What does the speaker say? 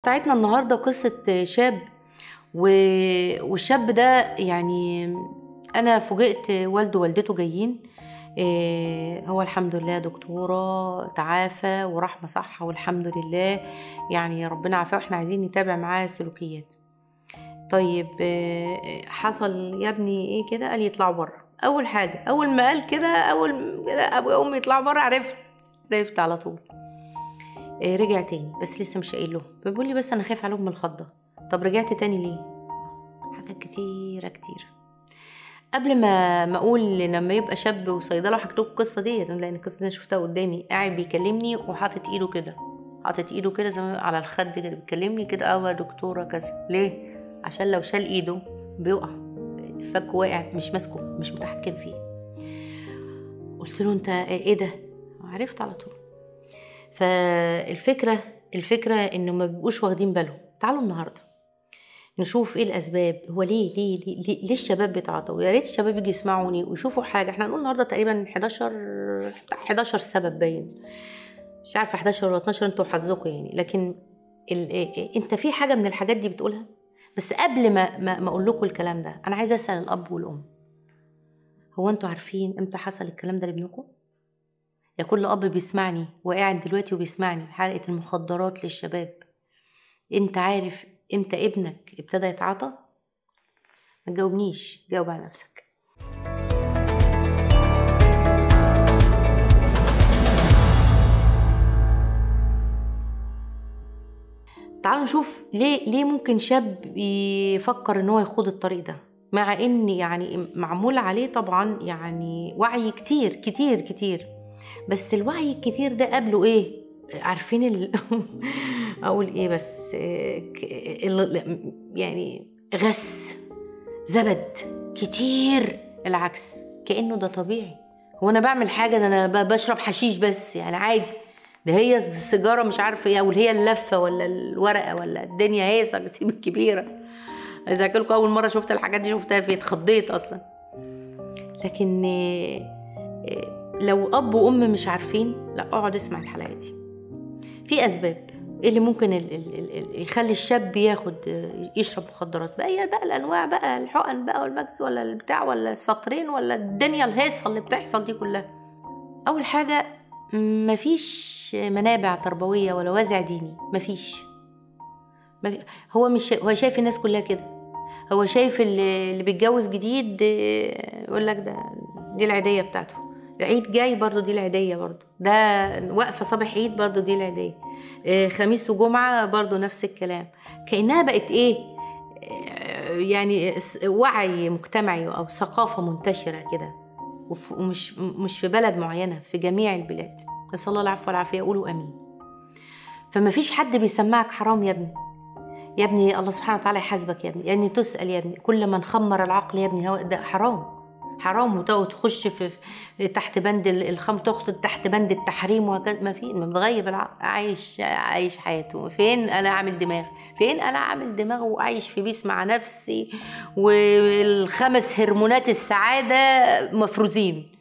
بتاعتنا النهارده قصه شاب و... والشاب ده يعني انا فوجئت والده ووالدته جايين إيه، هو الحمد لله دكتورة تعافى وراح مصحة والحمد لله يعني ربنا عافاه واحنا عايزين نتابع معاه سلوكيات طيب إيه، حصل يا ابني ايه كده قال يطلعوا بره اول حاجة اول ما قال كده اول كده ابويا وامي يطلعوا بره عرفت عرفت على طول إيه، رجع تاني بس لسه مش قايل له بيقول لي بس انا خايف عليهم من الخضة طب رجعت تاني ليه حاجات كتيرة كتيرة قبل ما ما اقول لما يبقى شاب وصيدله وحكيت لكم القصه دي لان القصه دي أنا شفتها قدامي قاعد بيكلمني وحاطط ايده كده حاطط ايده كده زي ما- على الخد كده بيكلمني كده اه يا دكتوره كذا ليه عشان لو شال ايده بيقع فك واقع مش ماسكه مش متحكم فيه قلت له انت ايه ده عرفت على طول فالفكره الفكره انه ما بيبقوش واخدين بالهم تعالوا النهارده نشوف ايه الاسباب هو ليه ليه ليه, ليه, ليه الشباب بيتعاطوا ويا ريت الشباب يجي يسمعوني ويشوفوا حاجه احنا هنقول النهارده تقريبا 11 11 سبب باين مش عارفه 11 ولا 12 انتوا حظكم يعني لكن ال... إيه- إيه- انت في حاجه من الحاجات دي بتقولها بس قبل ما ما, ما اقول لكم الكلام ده انا عايزه اسال الاب والام هو انتوا عارفين امتى حصل الكلام ده لابنكم يا كل اب بيسمعني وقاعد دلوقتي وبيسمعني حلقه المخدرات للشباب انت عارف امتى ابنك ابتدى يتعاطى ما تجاوبنيش جاوب على نفسك تعالوا نشوف ليه ليه ممكن شاب يفكر ان هو يخوض الطريق ده مع ان يعني معمول عليه طبعا يعني وعي كتير كتير كتير بس الوعي الكتير ده قبله ايه عارفين ال... اقول ايه بس آه، ك- ال- يعني غس زبد كتير العكس كانه ده طبيعي هو انا بعمل حاجه ده انا ب- بشرب حشيش بس يعني عادي ده هي السيجاره مش عارفه ايه او هي اللفه ولا الورقه ولا الدنيا هيصه الكبيره اذا لكم اول مره شفت الحاجات دي شفتها في اتخضيت اصلا لكن آه، آه، لو اب وام مش عارفين لا اقعد اسمع الحلقه دي في اسباب إيه اللي ممكن ال ال ال ال يخلي الشاب ياخد آه، يشرب مخدرات بقى هي بقى الانواع بقى الحقن بقى والمكس ولا البتاع ولا السطرين ولا الدنيا الهيصه اللي بتحصل دي كلها اول حاجه مفيش منابع تربويه ولا وازع ديني مفيش ما في- هو مش هو شايف الناس كلها كده هو شايف اللي, اللي بيتجوز جديد آه، يقول لك ده دي العيديه بتاعته العيد جاي برضو دي العيديه برضو ده واقفه صباح عيد برضو دي العيديه آه، خميس وجمعه برضو نفس الكلام كانها بقت ايه آه، يعني س- وعي مجتمعي او ثقافه منتشره كده وف- ومش مش في بلد معينه في جميع البلاد نسال الله العفو والعافيه قولوا امين فما فيش حد بيسمعك حرام يا ابني يا ابني الله سبحانه وتعالى يحاسبك يا ابني يا ابني تسأل يا ابني كل من خمر العقل يا ابني هو ده حرام حرام وتقعد تخش في في- تحت بند ال- الخمر تخطط تحت بند التحريم وهكذا ما في ما متغيب العقل عايش عايش حياته فين انا عامل دماغ فين انا عامل دماغ وعايش في بيس مع نفسي والخمس هرمونات السعاده مفروزين